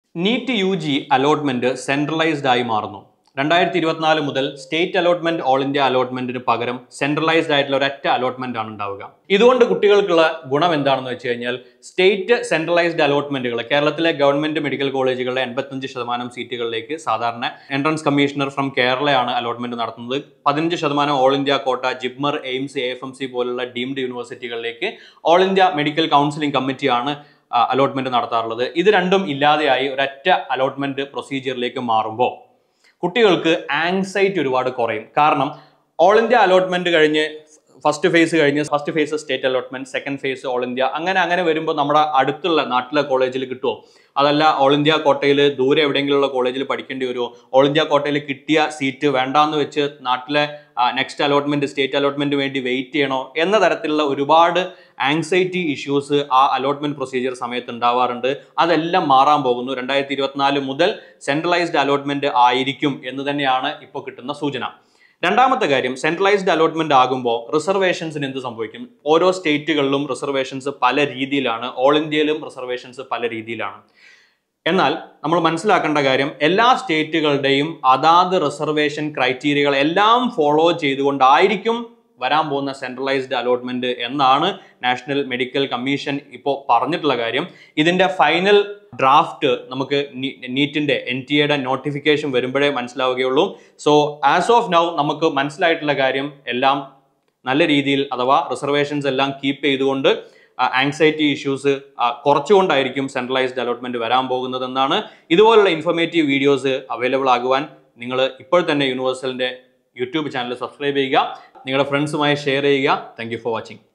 NEET U G allotment centralised ആയി മാറുന്നു രണ്ടായിരത്തി ഇരുപത്തിനാല് മുതൽ സ്റ്റേറ്റ് അലോട്ട്മെന്റ് ഓൾ ഇന്ത്യ അലോട്ട്മെന്റിന് പകരം സെൻട്രലൈസ്ഡ് ആയിട്ടുള്ള ഒരൊറ്റ അലോട്ട്മെന്റ് ആണ് ഉണ്ടാവുക ഇതുകൊണ്ട് കുട്ടികൾക്കുള്ള ഗുണം എന്താണെന്ന് വെച്ച് കഴിഞ്ഞാൽ സ്റ്റേറ്റ് സെൻട്രലൈസ്ഡ് അലോട്ട്മെന്റുകൾ കേരളത്തിലെ ഗവൺമെന്റ് മെഡിക്കൽ കോളേജുകളുടെ എൺപത്തഞ്ച് ശതമാനം സീറ്റുകളിലേക്ക് സാധാരണ എൻട്രൻസ് കമ്മീഷണർ ഫ്രം കേരളയാണ് അലോട്ട്മെന്റ് നടത്തുന്നത് പതിനഞ്ച് ശതമാനം all India quota JIPMER AIIMS A F M C പോലുള്ള ഡീംഡ് യൂണിവേഴ്സിറ്റികളിലേക്ക് ഓൾ ഇന്ത്യ മെഡിക്കൽ കൗൺസിലിംഗ് കമ്മിറ്റിയാണ് അലോട്ട്മെന്റ് നടത്താറുള്ളത് ഇത് രണ്ടും ഇല്ലാതെയായി ഒരൊറ്റ അലോട്ട്മെന്റ് പ്രൊസീജിയറിലേക്ക് മാറുമ്പോൾ കുട്ടികൾക്ക് ആങ്സൈറ്റി ഒരുപാട് കുറയും കാരണം ഓൾ ഇന്ത്യ അലോട്ട്മെന്റ് കഴിഞ്ഞ് ഫസ്റ്റ് ഫേസ് കഴിഞ്ഞ് first phase state allotment second phase all India അങ്ങനെ അങ്ങനെ വരുമ്പോൾ നമ്മുടെ അടുത്തുള്ള നാട്ടിലെ കോളേജിൽ കിട്ടുമോ അതല്ല ഓൾ ഇന്ത്യ കോട്ടയിൽ ദൂരെ എവിടെയെങ്കിലുള്ള കോളേജിൽ പഠിക്കേണ്ടി വരുമോ ഓൾ ഇന്ത്യ കോട്ടയിൽ കിട്ടിയ സീറ്റ് വേണ്ടാന്ന് വെച്ച് നാട്ടിലെ നെക്സ്റ്റ് അലോട്ട്മെന്റ് സ്റ്റേറ്റ് അലോട്ട്മെന്റ് വേണ്ടി വെയിറ്റ് ചെയ്യണോ എന്ന തരത്തിലുള്ള ഒരുപാട് ആങ്സൈറ്റി ഇഷ്യൂസ് ആ അലോട്ട്മെന്റ് പ്രൊസീജിയർ സമയത്ത് ഉണ്ടാവാറുണ്ട് അതെല്ലാം മാറാൻ പോകുന്നു രണ്ടായിരത്തി ഇരുപത്തിനാല് മുതൽ സെൻട്രലൈസ്ഡ് അലോട്ട്മെന്റ് ആയിരിക്കും എന്ന് തന്നെയാണ് ഇപ്പോൾ കിട്ടുന്ന സൂചന രണ്ടാമത്തെ കാര്യം സെൻട്രലൈസ്ഡ് അലോട്ട്മെന്റ് ആകുമ്പോൾ റിസർവേഷൻസിന് എന്ത് സംഭവിക്കും ഓരോ സ്റ്റേറ്റുകളിലും റിസർവേഷൻസ് പല രീതിയിലാണ് ഓൾ ഇന്ത്യയിലും റിസർവേഷൻസ് പല രീതിയിലാണ് എന്നാൽ നമ്മൾ മനസ്സിലാക്കേണ്ട കാര്യം എല്ലാ സ്റ്റേറ്റുകളുടെയും അതാത് റിസർവേഷൻ ക്രൈറ്റീരിയകൾ എല്ലാം ഫോളോ ചെയ്തുകൊണ്ടായിരിക്കും വരാൻ പോകുന്ന സെൻട്രലൈസ്ഡ് അലോട്ട്മെന്റ് എന്നാണ് നാഷണൽ മെഡിക്കൽ കമ്മീഷൻ ഇപ്പോൾ പറഞ്ഞിട്ടുള്ള കാര്യം ഇതിന്റെ ഫൈനൽ ഡ്രാഫ്റ്റ് നമുക്ക് നീറ്റിന്റെ എൻ ടി എയുടെ നോട്ടിഫിക്കേഷൻ വരുമ്പോഴേ മനസ്സിലാവുകയുള്ളൂ സോ ആസ് ഓഫ് നൗ നമുക്ക് മനസ്സിലായിട്ടുള്ള കാര്യം എല്ലാം നല്ല രീതിയിൽ അഥവാ റിസർവേഷൻസ് എല്ലാം കീപ്പ് ചെയ്തുകൊണ്ട് ആങ്സൈറ്റി ഇഷ്യൂസ് കുറച്ചുകൊണ്ടായിരിക്കും സെൻട്രലൈസ്ഡ് അലോട്ട്മെന്റ് വരാൻ പോകുന്നതെന്നാണ് ഇതുപോലുള്ള ഇൻഫോർമേറ്റീവ് വീഡിയോസ് അവൈലബിൾ ആകുവാൻ നിങ്ങൾ ഇപ്പോൾ തന്നെ യൂണിവേഴ്സലിന്റെ യൂട്യൂബ് ചാനൽ സബ്സ്ക്രൈബ് ചെയ്യുക നിങ്ങളുടെ ഫ്രണ്ട്സുമായി ഷെയർ ചെയ്യുക താങ്ക് ഫോർ വാച്ചിങ്